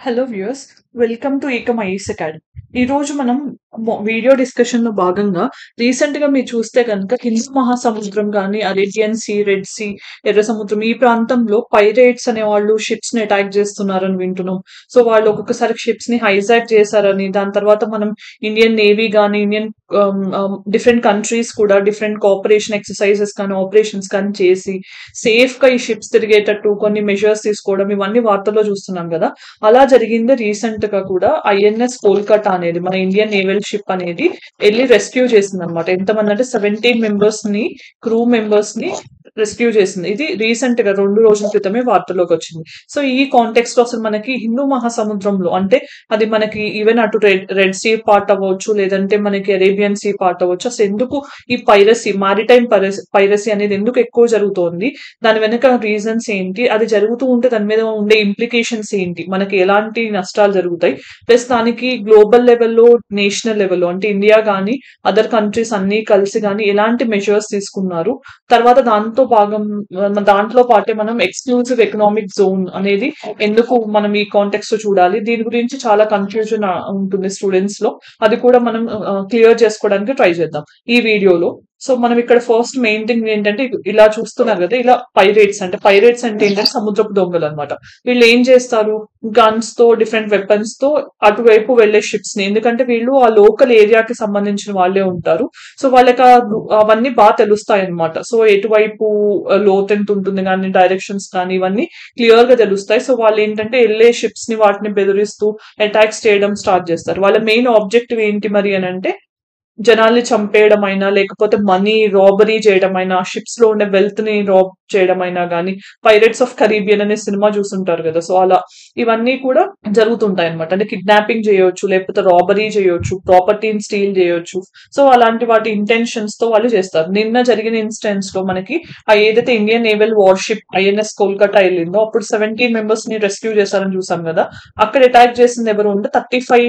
Hello viewers welcome to Ekam IAS academy ఈ రోజు మనం మొ- వీడియో డిస్కషన్ లో భాగంగా రీసెంట్ గా మీరు చూస్తే కనుక హిందూ మహాసముద్రం కానీ అరేబియన్ సీ రెడ్ సీ ఎర్ర సముద్రం ఈ ప్రాంతంలో పైరేట్స్ అనే వాళ్ళు షిప్స్ ని అటాక్ చేస్తున్నారని వింటున్నాం సో వాళ్ళు ఒక్కొక్కసారి షిప్స్ ని హైజాక్ చేశారని దాని తర్వాత మనం ఇండియన్ నేవీ కానీ ఇండియన్ డిఫరెంట్ కంట్రీస్ కూడా డిఫరెంట్ కోఆపరేషన్ ఎక్సర్సైజెస్ కానీ ఆపరేషన్స్ కానీ చేసి సేఫ్ గా ఈ షిప్స్ తిరిగేటట్టు కొన్ని మెజర్స్ తీసుకోవడం ఇవన్నీ వార్తల్లో చూస్తున్నాం కదా అలా జరిగింది రీసెంట్ గా కూడా ఐఎన్ఎస్ కోల్కతా అనేది మన ఇండియన్ నేవల్ షిప్ అనేది వెళ్ళి రెస్క్యూ చేసింది అనమాట ఎంతమంది అంటే సెవెంటీన్ మెంబర్స్ ని క్రూ మెంబర్స్ ని రెస్క్యూ చేసింది ఇది రీసెంట్ గా రెండు రోజుల క్రితమే వార్తలోకి వచ్చింది సో ఈ కాంటెక్స్ట్ లో అసలు మనకి హిందూ మహాసముద్రంలో అంటే అది మనకి ఈవెన్ అటు రెడ్ రెడ్ సీ పార్ట్ అవ్వచ్చు లేదంటే మనకి అరేబియన్ సీ పార్ట్ అవ్వచ్చు అసలు ఎందుకు ఈ పైరసీ మారిటైమ్ పైరసీ అనేది ఎందుకు ఎక్కువ జరుగుతోంది దాని వెనక రీజన్స్ ఏంటి అది జరుగుతూ ఉంటే దాని మీద ఉండే ఇంప్లికేషన్స్ ఏంటి మనకి ఎలాంటి నష్టాలు జరుగుతాయి ప్లస్ దానికి గ్లోబల్ లెవెల్లో నేషనల్ లెవెల్లో అంటే ఇండియా కానీ అదర్ కంట్రీస్ అన్ని కలిసి కానీ ఎలాంటి మెజర్స్ తీసుకున్నారు తర్వాత దాంతో భాగం మన దాంట్లో పాటే మనం ఎక్స్క్లూజివ్ ఎకనామిక్ జోన్ అనేది ఎందుకు మనం ఈ కాంటెక్స్ట్ లో చూడాలి దీని గురించి చాలా కన్ఫ్యూజన్ ఉంటుంది స్టూడెంట్స్ లో అది కూడా మనం క్లియర్ చేసుకోవడానికి ట్రై చేద్దాం ఈ వీడియోలో సో మనం ఇక్కడ ఫస్ట్ మెయిన్ థింగ్ ఏంటంటే ఇలా చూస్తున్నారు కదా ఇలా పైరేట్స్ అంటే పైరేట్స్ అంటే ఏంటంటే సముద్రపు దొంగలు అనమాట వీళ్ళు ఏం చేస్తారు గన్స్ తో డిఫరెంట్ వెపన్స్ తో అటువైపు వెళ్లే షిప్స్ ని ఎందుకంటే వీళ్ళు ఆ లోకల్ ఏరియాకి సంబంధించిన వాళ్ళే ఉంటారు సో వాళ్ళకి ఆ- అవన్నీ బాగా తెలుస్తాయి అనమాట సో ఎటువైపు ఆ, లోతు ఎంత ఉంటుంది కానీ డైరెక్షన్స్ కానీ ఇవన్నీ క్లియర్ గా తెలుస్తాయి సో వాళ్ళు ఏంటంటే వెళ్ళే షిప్స్ ని వాటిని బెదిరిస్తూ అటాక్స్ చేయడం స్టార్ట్ చేస్తారు వాళ్ళ మెయిన్ ఆబ్జెక్టివ్ ఏంటి మరి అని అంటే జనాల్ని చంపేయడం అయినా లేకపోతే మనీ రాబరీ చేయడం అయినా షిప్స్ లో ఉండే వెల్త్ ని రాబ్ చేయడం అయినా కానీ పైరేట్స్ ఆఫ్ కరీబియన్ అనే సినిమా చూస్తుంటారు కదా సో అలా ఇవన్నీ కూడా జరుగుతుంటాయి అనమాట అంటే కిడ్నాపింగ్ చేయొచ్చు లేకపోతే రాబరీ చేయొచ్చు ప్రాపర్టీని స్టీల్ చేయొచ్చు సో అలాంటి వాటి ఇంటెన్షన్స్ తో వాళ్ళు చేస్తారు నిన్న జరిగిన ఇన్స్టెన్స్ లో మనకి ఆ ఏదైతే Indian naval warship INS Kolkata వెళ్ళిందో అప్పుడు సెవెంటీన్ మెంబర్స్ ని రెస్క్యూ చేశారని చూసాం కదా అక్కడ అటాక్ చేసింది ఎవరు అంటే థర్టీ ఫైవ్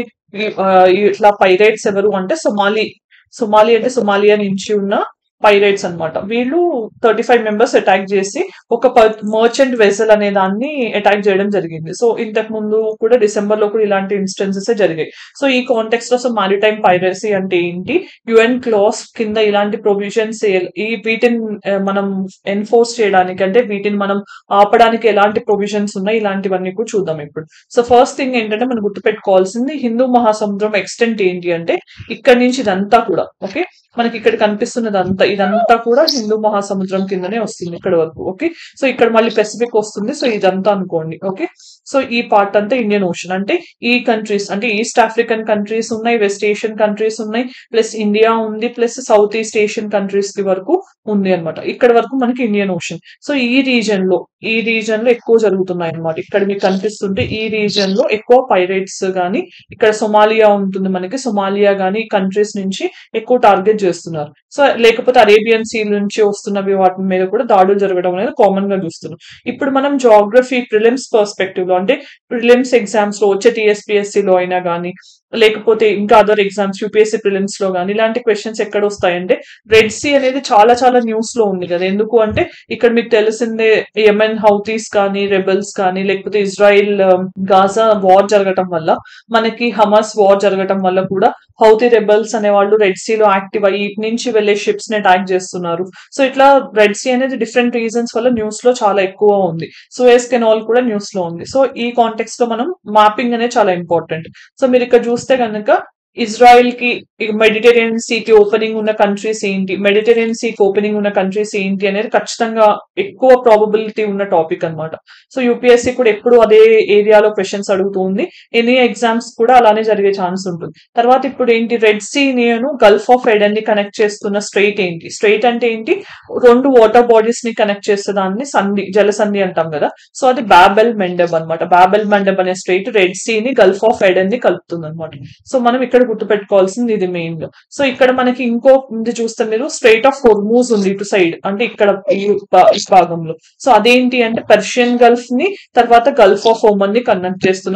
ఇట్లా పైరేట్స్ ఎవరు అంటే సొమాలి సొమాలి అంటే సొమాలియా నుంచి ఉన్న పైరేట్స్ అన్నమాట వీళ్ళు థర్టీ ఫైవ్ మెంబర్స్ అటాక్ చేసి ఒక మర్చెంట్ వెసల్ అనే దాన్ని అటాక్ చేయడం జరిగింది సో ఇంతకు ముందు కూడా డిసెంబర్ లో కూడా ఇలాంటి ఇన్స్టెన్సెస్ జరిగాయి సో ఈ కాంటెక్స్ట్ లో సో మారిటైమ్ పైరసీ అంటే ఏంటి యుఎన్ క్లాస్ కింద ఇలాంటి ప్రొవిజన్స్ ఈ వీటిని ఆ, మనం ఎన్ఫోర్స్ చేయడానికి అంటే వీటిని మనం ఆపడానికి ఎలాంటి ప్రొవిజన్స్ ఉన్నాయి ఇలాంటివన్నీ కూడా చూద్దాం ఇప్పుడు సో ఫస్ట్ థింగ్ ఏంటంటే మనం గుర్తుపెట్టుకోవాల్సింది హిందూ మహాసముద్రం ఎక్స్టెంట్ ఏంటి అంటే ఇక్కడ నుంచి ఇదంతా కూడా ఓకే మనకి ఇక్కడ కనిపిస్తున్నది అంతా ఇదంతా కూడా హిందూ మహాసముద్రం కిందనే వస్తుంది ఇక్కడ వరకు ఓకే సో ఇక్కడ మళ్ళీ పెసిఫిక్ వస్తుంది సో ఇదంతా అనుకోండి ఓకే సో ఈ పార్ట్ అంతా ఇండియన్ ఓషన్ అంటే ఈ కంట్రీస్ అంటే ఈస్ట్ ఆఫ్రికన్ కంట్రీస్ ఉన్నాయి వెస్ట్ ఏషియన్ కంట్రీస్ ఉన్నాయి ప్లస్ ఇండియా ఉంది plus south east Asian countries కి వరకు ఉంది అన్నమాట ఇక్కడ వరకు మనకి ఇండియన్ ఓషన్ సో ఈ రీజన్ లో ఈ రీజన్ లో ఎక్కువ జరుగుతున్నాయి అన్నమాట ఇక్కడ మీకు కనిపిస్తుంటే ఈ రీజన్ లో ఎక్కువ పైరేట్స్ గానీ ఇక్కడ సొమాలియా ఉంటుంది మనకి సొమాలియా గానీ కంట్రీస్ నుంచి ఎక్కువ టార్గెట్ చేస్తున్నారు సో లేకపోతే అరేబియన్ సీ నుంచి వస్తున్నవి వాటి మీద కూడా దాడులు జరగడం అనేది కామన్ గా చూస్తున్నాం ఇప్పుడు మనం జాగ్రఫీ ప్రిలిమ్స్ పర్స్పెక్టివ్ లో అంటే ప్రిలిమ్స్ ఎగ్జామ్స్ లో వచ్చే TSPSC లో అయినా కానీ లేకపోతే ఇంకా అదర్ ఎగ్జామ్స్ యూపీఎస్సీ ప్రిలిమ్స్ లో కానీ ఇలాంటి క్వశ్చన్స్ ఎక్కడ వస్తాయంటే రెడ్ సీ అనేది చాలా చాలా న్యూస్ లో ఉంది కదా ఎందుకు అంటే ఇక్కడ మీకు తెలిసిందే యెమెన్ హౌతీస్ కానీ రెబెల్స్ కానీ లేకపోతే ఇజ్రాయిల్ గాజా వార్ జరగటం వల్ల మనకి హమాస్ వార్ జరగటం వల్ల కూడా హౌతీ రెబెల్స్ అనే వాళ్ళు రెడ్ సీ లో యాక్టివ్ అయ్యి ఇటు నుంచి వెళ్లే షిప్స్ ని అటాక్ చేస్తున్నారు సో ఇట్లా రెడ్ సీ అనేది డిఫరెంట్ రీజన్స్ వల్ల న్యూస్ లో చాలా ఎక్కువ ఉంది సూయస్ కెనాల్ కూడా న్యూస్ లో ఉంది సో ఈ కాంటెక్స్ట్ లో మనం మ్యాపింగ్ అనేది చాలా ఇంపార్టెంట్ సో మీరు ఇక్కడ చూస్తే కనుక ఇజ్రాయెల్ కి మెడిటేరియన్ సీ కి ఓపెనింగ్ ఉన్న కంట్రీస్ ఏంటి మెడిటేరియన్ సీ కి ఓపెనింగ్ ఉన్న కంట్రీస్ ఏంటి అనేది ఖచ్చితంగా ఎక్కువ ప్రాబబిలిటీ ఉన్న టాపిక్ అన్నమాట సో యూపీఎస్సీ కూడా ఎప్పుడు అదే ఏరియాలో క్వశ్చన్స్ అడుగుతుంది ఎనీ ఎగ్జామ్స్ కూడా అలానే జరిగే ఛాన్స్ ఉంటుంది తర్వాత ఇప్పుడు ఏంటి రెడ్ సీ నేను గల్ఫ్ ఆఫ్ ఎడెన్ ని కనెక్ట్ చేస్తున్న స్ట్రైట్ ఏంటి స్ట్రైట్ అంటే ఏంటి రెండు వాటర్ బాడీస్ ని కనెక్ట్ చేస్తే దాన్ని సంధి జలసంధి అంటాం కదా సో అది బాబెల్ మెండబ్ అన్నమాట బాబెల్ మెండబ్ అనే స్ట్రైట్ రెడ్ సీ ని గల్ఫ్ ఆఫ్ ఎడెన్ ని కలుపుతుంది అనమాట సో మనం ఇక్కడ గుర్తుపెట్టుకోవాల్సింది ఇది మెయిన్ గా సో ఇక్కడ మనకి ఇంకో ఇది చూస్తే మీరు స్ట్రైట్ ఆఫ్ హోర్మూజ్ ఉంది ఇటు సైడ్ అంటే ఇక్కడ ఈ భా- ఈ భాగంలో సో అదేంటి అంటే పర్షియన్ గల్ఫ్ ని తర్వాత గల్ఫ్ ఆఫ్ ఓమన్ ని కనెక్ట్ చేస్తున్నది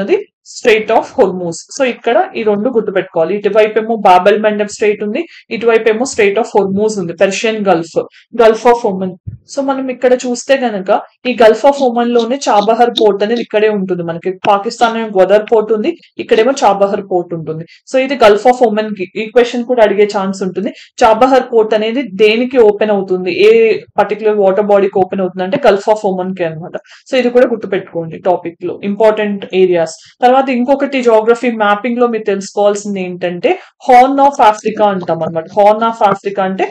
స్ట్రైట్ ఆఫ్ హోర్మూజ్ సో ఇక్కడ ఈ రెండు గుర్తుపెట్టుకోవాలి ఇటువైపు ఏమో బాబెల్ మండప్ స్ట్రైట్ ఉంది ఇటువైపు ఏమో స్ట్రైట్ ఆఫ్ హోర్మూజ్ ఉంది Persian gulf gulf of Oman so మనం ఇక్కడ చూస్తే గనక ఈ గల్ఫ్ ఆఫ్ ఒమన్ లోనే చాబహర్ పోర్ట్ అనేది ఇక్కడే ఉంటుంది మనకి పాకిస్తాన్ గోదర్ పోర్ట్ ఉంది ఇక్కడేమో చాబహర్ పోర్ట్ ఉంటుంది సో ఇది గల్ఫ్ ఆఫ్ ఒమన్ కి ఈ క్వశ్చన్ కూడా అడిగే ఛాన్స్ ఉంటుంది చాబహర్ పోర్ట్ అనేది దేనికి ఓపెన్ అవుతుంది ఏ పర్టికులర్ వాటర్ బాడీకి ఓపెన్ అవుతుంది అంటే గల్ఫ్ ఆఫ్ ఒమన్ కి అనమాట సో ఇది కూడా గుర్తుపెట్టుకోండి టాపిక్ లో ఇంపార్టెంట్ ఏరియాస్ తర్వాత ఇంకొకటి జోగ్రఫీ మ్యాపింగ్ లో మీరు తెలుసుకోవాల్సింది ఏంటంటే హార్న్ ఆఫ్ ఆఫ్రికా అంటాం అనమాట హార్న్ ఆఫ్ ఆఫ్రికా అంటే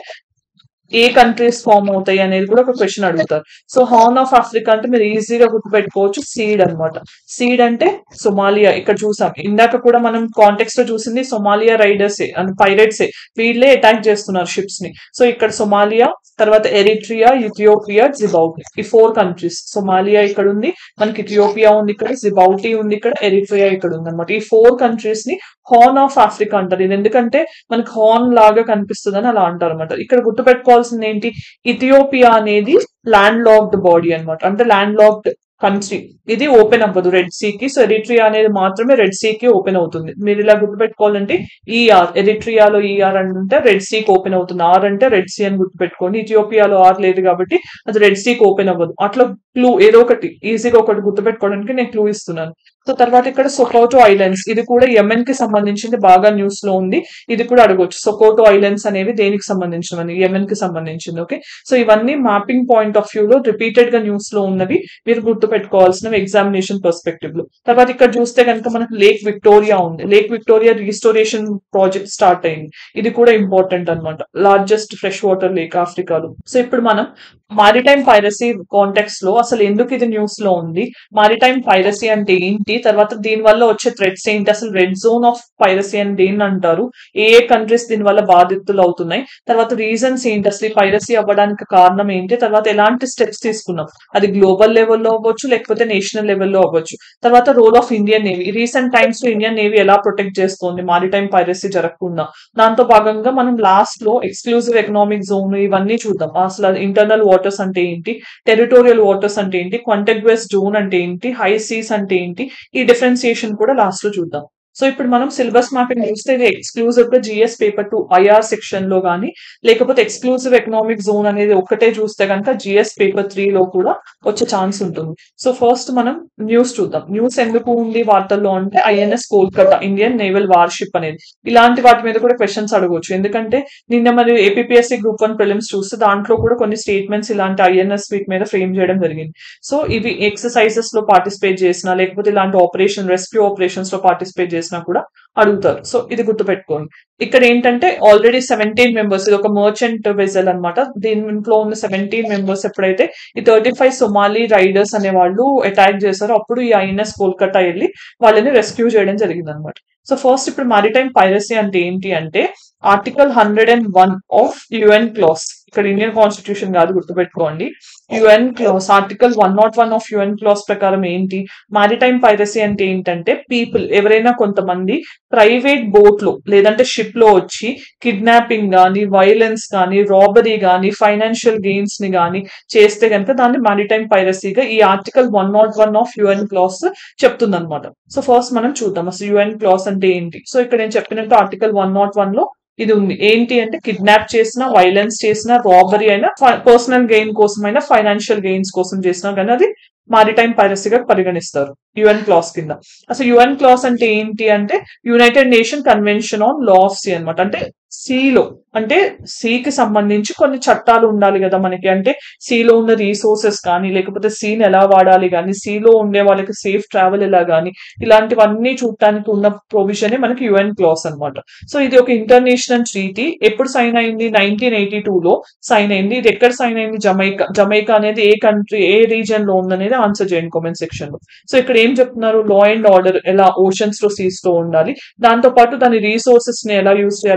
ఏ కంట్రీస్ ఫామ్ అవుతాయి అనేది కూడా ఒక క్వశ్చన్ అడుగుతారు సో హార్న్ ఆఫ్ ఆఫ్రికా అంటే మీరు ఈజీగా గుర్తుపెట్టుకోవచ్చు సీడ్ అన్నమాట సీడ్ అంటే సొమాలియా ఇక్కడ చూసాం ఇందాక కూడా మనం కాంటెక్స్ట్ లో చూసింది సొమాలియా రైడర్స్ అండ్ పైరేట్స్ వీళ్ళే అటాక్ చేస్తున్నారు షిప్స్ ని సో ఇక్కడ సొమాలియా తర్వాత ఎరిట్రియా ఇథియోపియా జిబౌటి ఈ ఫోర్ కంట్రీస్ సొమాలియా ఇక్కడ ఉంది మనకి ఇథియోపియా ఉంది ఇక్కడ జిబౌటి ఉంది ఇక్కడ ఎరిట్రియా ఇక్కడ ఉంది అనమాట ఈ ఫోర్ కంట్రీస్ ని హార్న్ ఆఫ్ ఆఫ్రికా అంటారు ఇది ఎందుకంటే మనకి హార్న్ లాగా కనిపిస్తుంది అని అలా అంటారు అనమాట ఇక్కడ గుర్తుపెట్టుకోవాల్సింది ఏంటి ఇథియోపియా అనేది ల్యాండ్ లాక్డ్ బాడీ అన్నమాట అంటే ల్యాండ్ లాక్డ్ కంట్రీ ఇది ఓపెన్ అవ్వదు రెడ్ సీ కి సో ఎరిట్రియా అనేది మాత్రమే రెడ్ సీ కి ఓపెన్ అవుతుంది మీరు ఇలా గుర్తుపెట్టుకోవాలంటే ఈఆర్ ఎరిట్రియాలో ఈఆర్ అంటే రెడ్ సీకి ఓపెన్ అవుతుంది ఆర్ అంటే రెడ్ సీ అని గుర్తుపెట్టుకోండి ఇథియోపియాలో ఆర్ లేదు కాబట్టి అది రెడ్ సీకి ఓపెన్ అవ్వదు అట్లా క్లూ ఏదో ఒకటి ఈజీగా ఒకటి గుర్తుపెట్టుకోవడానికి నేను క్లూ ఇస్తున్నాను సో తర్వాత ఇక్కడ సొకోటో ఐలాండ్స్ ఇది కూడా యెమెన్ కి సంబంధించింది బాగా న్యూస్ లో ఉంది ఇది కూడా అడగొచ్చు సొకోటో ఐలాండ్స్ అనేవి దేనికి సంబంధించినవి యెమెన్ కి సంబంధించింది ఓకే సో ఇవన్నీ మ్యాపింగ్ పాయింట్ ఆఫ్ వ్యూ లో రిపీటెడ్ గా న్యూస్ లో ఉన్నవి మీరు గుర్తుపెట్టుకోవాల్సినవి ఎగ్జామినేషన్ పర్స్పెక్టివ్ లో తర్వాత ఇక్కడ చూస్తే కనుక మనకు లేక్ విక్టోరియా ఉంది lake Victoria restoration project start అయింది ఇది కూడా ఇంపార్టెంట్ అన్నమాట లార్జెస్ట్ ఫ్రెష్ వాటర్ లేక్ ఆఫ్రికాలో సో ఇప్పుడు మనం మారిటైమ్ పైరసీ కాంటెక్స్ లో అసలు ఎందుకు ఇది న్యూస్ లో ఉంది మారిటైమ్ పైరసీ అంటే ఏంటి తర్వాత దీని వల్ల వచ్చే థ్రెట్స్ ఏంటి అసలు రెడ్ జోన్ ఆఫ్ పైరసీ అని దేన్ని అంటారు ఏ ఏ కంట్రీస్ దీని వల్ల బాధితులు అవుతున్నాయి తర్వాత రీజన్స్ ఏంటి అసలు పైరసీ అవ్వడానికి కారణం ఏంటి తర్వాత ఎలాంటి స్టెప్స్ తీసుకున్నాం అది గ్లోబల్ లెవెల్లో అవ్వచ్చు లేకపోతే నేషనల్ లెవెల్లో అవ్వచ్చు తర్వాత role of Indian navy recent times లో ఇండియన్ నేవీ ఎలా ప్రొటెక్ట్ చేస్తుంది మారిటైమ్ పైరసీ జరగకుండా దాంతో భాగంగా మనం లాస్ట్ లో ఎక్స్క్లూజివ్ ఎకనామిక్ జోన్ ఇవన్నీ చూద్దాం అసలు ఇంటర్నల్ వాటర్స్ అంటే ఏంటి టెరిటోరియల్ వాటర్స్ అంటే ఏంటి కాంటెగ్వెస్ జోన్ అంటే ఏంటి హై సీస్ అంటే ఏంటి ఈ డిఫరెన్సియేషన్ కూడా లాస్ట్ లో చూద్దాం సో ఇప్పుడు మనం సిలబస్ మ్యాపింగ్ చూస్తే ఇది ఎక్స్క్లూజివ్ గా GS paper two IR section లో కానీ లేకపోతే ఎక్స్క్లూజివ్ ఎకనామిక్ జోన్ అనేది ఒక్కటే చూస్తే కనుక జిఎస్ పేపర్ త్రీ లో కూడా వచ్చే ఛాన్స్ ఉంటుంది సో ఫస్ట్ మనం న్యూస్ చూద్దాం న్యూస్ ఎందుకు ఉంది వార్తల్లో అంటే INS Kolkata Indian naval warship అనేది ఇలాంటి వాటి మీద కూడా క్వశ్చన్స్ అడగవచ్చు ఎందుకంటే నిన్న మరి ఏపీఎస్సీ గ్రూప్ వన్ ప్రిలిమ్స్ చూస్తే దాంట్లో కూడా కొన్ని స్టేట్మెంట్స్ ఇలాంటి ఐఎన్ఎస్ వీటి మీద ఫ్రేమ్ చేయడం జరిగింది సో ఇవి ఎక్సర్సైజెస్ లో పార్టిసిపేట్ చేసినా లేకపోతే ఇలాంటి ఆపరేషన్ రెస్క్యూ ఆపరేషన్స్ లో పార్టిసిపేట్ చేసినా కూడా అడుగుతారు సో ఇది గుర్తుపెట్టుకోండి ఇక్కడ ఏంటంటే ఆల్రెడీ సెవెంటీన్ మెంబర్స్ ఇది ఒక మర్చెంట్ వెజల్ అనమాట దీంట్లో ఉన్న సెవెంటీన్ మెంబర్స్ ఎప్పుడైతే ఈ థర్టీ ఫైవ్ సొమాలి రైడర్స్ అనే వాళ్ళు అటాక్ చేశారో అప్పుడు ఈ ఐఎన్ఎస్ కోల్కతా వెళ్ళి వాళ్ళని రెస్క్యూ చేయడం జరిగింది అనమాట సో ఫస్ట్ ఇప్పుడు మారిటైమ్ పైరసీ అంటే ఏంటి అంటే article hundred and one of UNCLOS ఇక్కడ ఇండియన్ కాన్స్టిట్యూషన్ కాదు గుర్తుపెట్టుకోండి UNCLOS article one nought one of UNCLOS ప్రకారం ఏంటి మారిటైమ్ పైరసీ అంటే ఏంటంటే పీపుల్ ఎవరైనా కొంతమంది ప్రైవేట్ బోట్ లో లేదంటే షిప్ లో వచ్చి కిడ్నాపింగ్ గానీ వైలెన్స్ గానీ రాబరీ గానీ ఫైనాన్షియల్ గెయిన్స్ ని గానీ చేస్తే కనుక దాన్ని మారిటైమ్ పైరసీగా ఈ article one nought one of UNCLOS చెప్తుంది అనమాట సో ఫస్ట్ మనం చూద్దాం అసలు యుఎన్ క్లాస్ అంటే ఏంటి సో ఇక్కడ నేను చెప్పినట్టు ఆర్టికల్ వన్ నాట్ వన్ లో ఇది ఉంది ఏంటి అంటే కిడ్నాప్ చేసిన వైలెన్స్ చేసిన రాబరీ అయినా పర్సనల్ గెయిన్ కోసం అయినా ఫైనాన్షియల్ గెయిన్స్ కోసం చేసినా కానీ అది మారిటైమ్ పైరసీగా పరిగణిస్తారు యుఎన్ క్లాస్ కింద అసలు యుఎన్ క్లాస్ అంటే ఏంటి అంటే United nation convention on law of sea అనమాట అంటే సీలో అంటే సీకి సంబంధించి కొన్ని చట్టాలు ఉండాలి కదా మనకి అంటే సీలో ఉన్న రీసోర్సెస్ కానీ లేకపోతే సీని ఎలా వాడాలి కానీ సీలో ఉండే వాళ్ళకి సేఫ్ ట్రావెల్ ఎలా కానీ ఇలాంటివన్నీ చూడటానికి ఉన్న ప్రొవిజనే మనకి యుఎన్ క్లాస్ అనమాట సో ఇది ఒక ఇంటర్నేషనల్ ట్రీటీ ఎప్పుడు సైన్ అయింది నైన్టీన్ ఎయిటీ లో సైన్ అయింది ఇది ఎక్కడ సైన్ అయింది జమైకా జమైకా అనేది ఏ కంట్రీ ఏ రీజన్ లో ఉందనేది ఆన్సర్ చేయండి కామెంట్ సెక్షన్ లో సో ఇక్కడ ఏం చెప్తున్నారు లా అండ్ ఆర్డర్ ఎలా ఓషన్స్ లో సీస్ లో ఉండాలి దాంతో పాటు దాని రీసోర్సెస్ ని ఎలా యూజ్ చేయాలనేది కూడా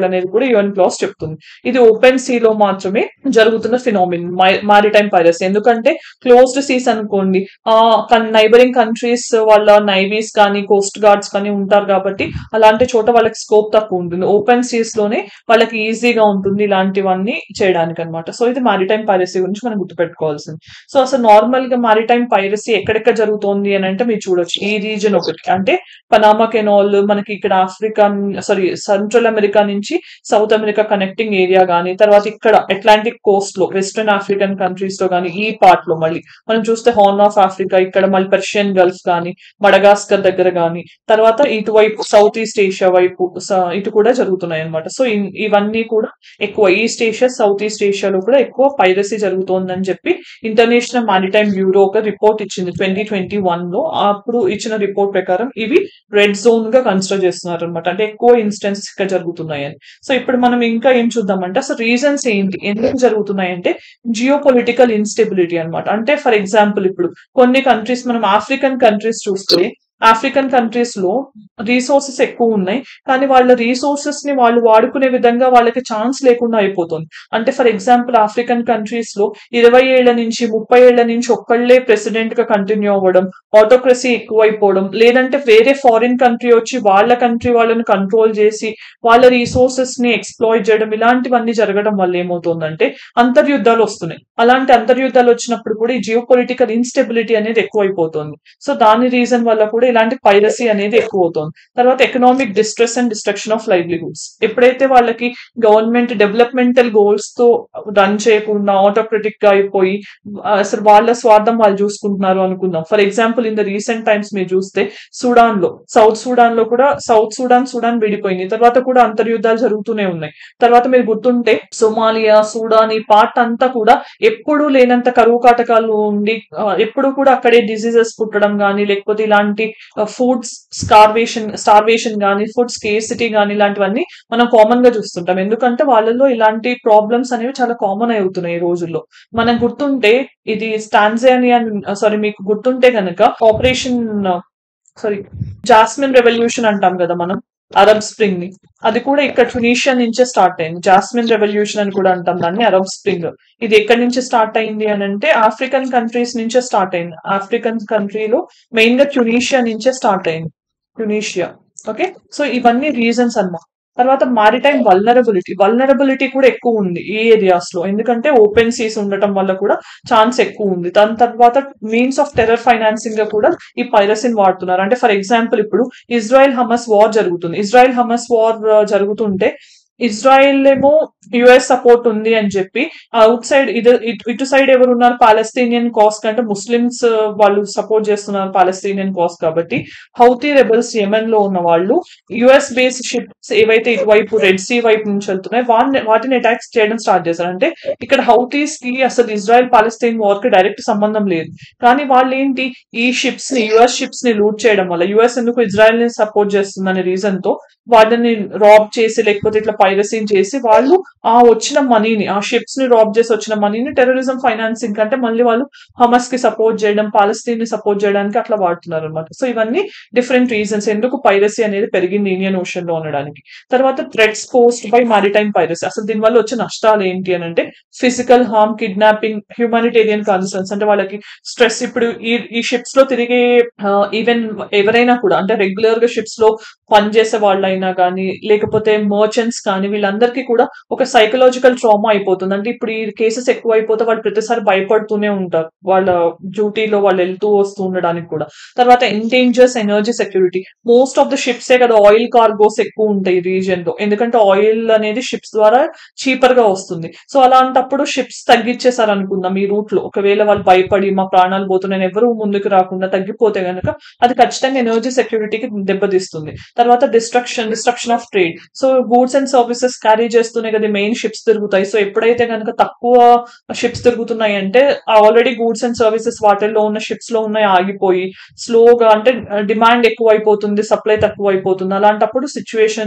యుఎన్ క్లాస్ చెప్తుంది ఇది ఓపెన్ సీ లో మాత్రమే జరుగుతున్న ఫినామిన్ మారిటైమ్ పైరసీ ఎందుకంటే క్లోజ్డ్ సీస్ అనుకోండి ఆ నైబరింగ్ కంట్రీస్ వాళ్ళ నైవీస్ కానీ కోస్ట్ గార్డ్స్ కానీ ఉంటారు కాబట్టి అలాంటి చోట వాళ్ళకి స్కోప్ తక్కువ ఉంటుంది ఓపెన్ సీస్ లోనే వాళ్ళకి ఈజీగా ఉంటుంది ఇలాంటివన్నీ చేయడానికి అనమాట సో ఇది మారిటైమ్ పైరసీ గురించి మనం గుర్తుపెట్టుకోవాల్సింది సో అసలు నార్మల్ గా మారిటైమ్ పైరసీ ఎక్కడెక్కడ జరుగుతోంది అని అంటే మీరు చూడొచ్చు ఈ రీజన్ ఒకటి అంటే పనామా కెనాల్ మనకి ఇక్కడ ఆఫ్రికా సారీ సెంట్రల్ అమెరికా నుంచి సౌత్ అమెరికా కనెక్టింగ్ ఏరియా గానీ తర్వాత ఇక్కడ అట్లాంటిక్ కోస్ట్ లో వెస్టర్న్ ఆఫ్రికన్ కంట్రీస్ లో గానీ ఈ పార్ట్ లో మళ్ళీ మనం చూస్తే హార్న్ ఆఫ్ ఆఫ్రికా ఇక్కడ మళ్ళీ పర్షియన్ గల్ఫ్ గానీ మడగాస్కర్ దగ్గర గానీ తర్వాత ఇటువైపు సౌత్ ఈస్ట్ ఏషియా వైపు స- ఇటు కూడా జరుగుతున్నాయి అనమాట సో ఇన్- ఇవన్నీ కూడా ఎక్కువ ఈస్ట్ ఏషియా సౌత్ ఈస్ట్ ఏషియాలో కూడా ఎక్కువ పైరసీ జరుగుతోందని చెప్పి ఇంటర్నేషనల్ మారిటైమ్ బ్యూరో ఒక రిపోర్ట్ ఇచ్చింది ట్వంటీ ట్వంటీ వన్ లో అప్పుడు ఇచ్చిన రిపోర్ట్ ప్రకారం ఇవి రెడ్ జోన్ గా కన్సిడర్ చేస్తున్నారు అనమాట అంటే ఎక్కువ ఇన్స్టెన్సెస్ ఇక్కడ జరుగుతున్నాయని సో ఇప్పుడు మనం ఇంకా ఏం చూద్దామంటే అసలు రీజన్స్ ఏంటి ఎందుకు జరుగుతున్నాయంటే జియో పొలిటికల్ ఇన్స్టెబిలిటీ అనమాట అంటే ఫర్ ఎగ్జాంపుల్ ఇప్పుడు కొన్ని కంట్రీస్ మనం ఆఫ్రికన్ కంట్రీస్ చూస్తే ఆఫ్రికన్ కంట్రీస్ లో రీసోర్సెస్ ఎక్కువ ఉన్నాయి కానీ వాళ్ళ రీసోర్సెస్ ని వాళ్ళు వాడుకునే విధంగా వాళ్ళకి ఛాన్స్ లేకుండా అయిపోతుంది అంటే ఫర్ ఎగ్జాంపుల్ ఆఫ్రికన్ కంట్రీస్ లో ఇరవై ఏళ్ల నుంచి ముప్పై ఏళ్ల నుంచి ఒక్కళ్లే ప్రెసిడెంట్ గా కంటిన్యూ అవ్వడం ఆటోక్రసీ ఎక్కువైపోవడం లేదంటే వేరే ఫారిన్ కంట్రీ వచ్చి వాళ్ళ కంట్రీ వాళ్ళని కంట్రోల్ చేసి వాళ్ళ రీసోర్సెస్ ని ఎక్స్ప్లాయిట్ చేయడం ఇలాంటివన్నీ జరగడం వల్ల ఏమవుతుందంటే అంతర్యుద్ధాలు వస్తున్నాయి అలాంటి అంతర్యుద్ధాలు వచ్చినప్పుడు కూడా ఈ జియో పొలిటికల్ ఇన్స్టెబిలిటీ అనేది ఎక్కువైపోతుంది సో దాని రీజన్ వల్ల కూడా ఇలాంటి పైరసీ అనేది ఎక్కువ అవుతుంది తర్వాత economic distress and destruction of livelihoods ఎప్పుడైతే వాళ్ళకి గవర్నమెంట్ డెవలప్మెంటల్ గోల్స్ తో రన్ చేయకుండా ఆటోక్రటిక్ గా అయిపోయి ఆ, అసలు వాళ్ళ స్వార్థం వాళ్ళు చూసుకుంటున్నారు అనుకుందాం for example in the recent times మీరు చూస్తే సుడాన్ లో సౌత్ సుడాన్ లో కూడా సౌత్ సుడాన్ సుడాన్ విడిపోయింది తర్వాత కూడా అంతర్యుద్ధాలు జరుగుతూనే ఉన్నాయి తర్వాత మీరు గుర్తుంటే సోమాలియా సూడాన్ ఈ పార్ట్ అంతా కూడా ఎప్పుడు లేనంత కరువు కాటకాలు ఉండి ఆ, ఎప్పుడు కూడా అక్కడే డిసీజెస్ పుట్టడం కానీ లేకపోతే ఇలాంటి ఫుడ్ స్టార్వేషన్ స్టార్వేషన్ కానీ ఫుడ్ స్కేసిటీ కానీ ఇలాంటివన్నీ మనం కామన్ గా చూస్తుంటాం ఎందుకంటే వాళ్ళలో ఇలాంటి ప్రాబ్లమ్స్ అనేవి చాలా కామన్ అవుతున్నాయి ఈ రోజుల్లో మనం గుర్తుంటే ఇది స్టాన్జానియా సారీ మీకు గుర్తుంటే గనక ఆపరేషన్ సారీ జాస్మిన్ రెవల్యూషన్ అంటాం కదా మనం అరబ్ స్ప్రింగ్ ని అది కూడా ఇక్కడ ట్యునీషియా నుంచే స్టార్ట్ అయింది జాస్మిన్ రెవల్యూషన్ అని కూడా అంటాం దాన్ని అరబ్ స్ప్రింగ్ ఇది ఎక్కడి నుంచి స్టార్ట్ అయింది అని అంటే ఆఫ్రికన్ కంట్రీస్ నుంచే స్టార్ట్ అయింది ఆఫ్రికన్ కంట్రీలో మెయిన్ గా ట్యునీషియా నుంచే స్టార్ట్ అయింది ట్యునీషియా ఓకే సో ఇవన్నీ రీజన్స్ అన్నమాట తర్వాత మారిటైమ్ వల్నరబిలిటీ వల్నరబిలిటీ కూడా ఎక్కువ ఉంది ఈ ఏరియాస్ లో ఎందుకంటే ఓపెన్ సీస్ ఉండటం వల్ల కూడా ఛాన్స్ ఎక్కువ ఉంది దాని తర్వాత మీన్స్ ఆఫ్ టెర్రర్ ఫైనాన్సింగ్ గా కూడా ఈ పైరసీని వాడుతున్నారు అంటే ఫర్ ఎగ్జాంపుల్ ఇప్పుడు ఇజ్రాయెల్ హమస్ వార్ జరుగుతుంది ఇజ్రాయెల్ హమస్ వార్ జరుగుతుంటే ఇజ్రాయెల్ ఏమో యుఎస్ సపోర్ట్ ఉంది అని చెప్పి అవుట్ సైడ్ ఇది ఇటు- ఇటు సైడ్ ఎవరు ఉన్నారు పాలస్తీనియన్ కాస్ కంటే ముస్లిమ్స్ వాళ్ళు సపోర్ట్ చేస్తున్నారు పాలస్తీనియన్ కాస్ కాబట్టి హౌతీ రెబల్స్ యెమెన్ లో ఉన్న వాళ్ళు యుఎస్ బేస్డ్ షిప్స్ ఏవైతే ఇటువైపు రెడ్ సీ వైపు నుంచి వెళ్తున్నాయి వాటిని వాటిని అటాక్స్ చేయడం స్టార్ట్ చేశారు అంటే ఇక్కడ హౌతీస్ కి అసలు ఇజ్రాయెల్ పాలస్తీన్ వార్ కి డైరెక్ట్ సంబంధం లేదు కానీ వాళ్ళు ఏంటి ఈ షిప్స్ ని యుఎస్ షిప్స్ ని లూట్ చేయడం వల్ల యుఎస్ ఎందుకు ఇజ్రాయెల్ ని సపోర్ట్ చేస్తుందనే రీజన్ తో వాళ్ళని రాబ్ చేసి లేకపోతే ఇట్లా పైరసీ చేసి వాళ్ళు ఆ వచ్చిన మనీని ఆ షిప్స్ ని రాబ్ చేసి వచ్చిన మనీని టెర్రరిజం ఫైనాన్సింగ్ కంటే మళ్ళీ వాళ్ళు హమస్ కి సపోర్ట్ చేయడం పాలస్తీన్ ని సపోర్ట్ చేయడానికి అట్లా వాడుతున్నారు అనమాట సో ఇవన్నీ డిఫరెంట్ రీజన్స్ ఎందుకు పైరసీ అనేది పెరిగింది ఇండియన్ ఓషన్ లో ఉండడానికి తర్వాత threats posed by maritime piracy అసలు దీని వల్ల వచ్చే నష్టాలు ఏంటి అని అంటే physical harm kidnapping humanitarian concerns అంటే వాళ్ళకి స్ట్రెస్ ఇప్పుడు ఈ ఈ షిప్స్ లో తిరిగే ఈవెన్ ఎవరైనా కూడా అంటే రెగ్యులర్ గా షిప్స్ లో పనిచేసే వాళ్ళైనా కానీ లేకపోతే మర్చెంట్స్ కానీ వీళ్ళందరికీ కూడా ఒక సైకలాజికల్ ట్రామా అయిపోతుంది అంటే ఇప్పుడు ఈ కేసెస్ ఎక్కువ అయిపోతే వాళ్ళు ప్రతిసారి భయపడుతూనే ఉంటారు వాళ్ళ డ్యూటీలో వాళ్ళు వెళ్తూ వస్తూ ఉండడానికి కూడా తర్వాత endangers energy security most of the షిప్సే కదా ఆయిల్ కార్గోస్ ఎక్కువ ఉంటాయి రీజియన్ లో ఎందుకంటే ఆయిల్ అనేది షిప్స్ ద్వారా చీపర్ గా వస్తుంది సో అలాంటప్పుడు షిప్స్ తగ్గించేసారు అనుకుందాం ఈ రూట్ లో ఒకవేళ వాళ్ళు భయపడి మా ప్రాణాలు పోతున్నాయి ఎవరు ముందుకు రాకుండా తగ్గిపోతే గనక అది ఖచ్చితంగా ఎనర్జీ సెక్యూరిటీకి దెబ్బతీస్తుంది తర్వాత destruction destruction of trade so goods and services carry చేస్తూనే కదా మెయిన్ షిప్స్ తిరుగుతాయి సో ఎప్పుడైతే కనుక తక్కువ షిప్స్ తిరుగుతున్నాయి అంటే ఆల్రెడీ గూడ్స్ అండ్ సర్వీసెస్ వాటిల్లో ఉన్న షిప్స్ లో ఉన్నాయి ఆగిపోయి స్లోగా అంటే డిమాండ్ ఎక్కువ అయిపోతుంది సప్లై తక్కువ అయిపోతుంది అలాంటప్పుడు సిచ్యువేషన్ లో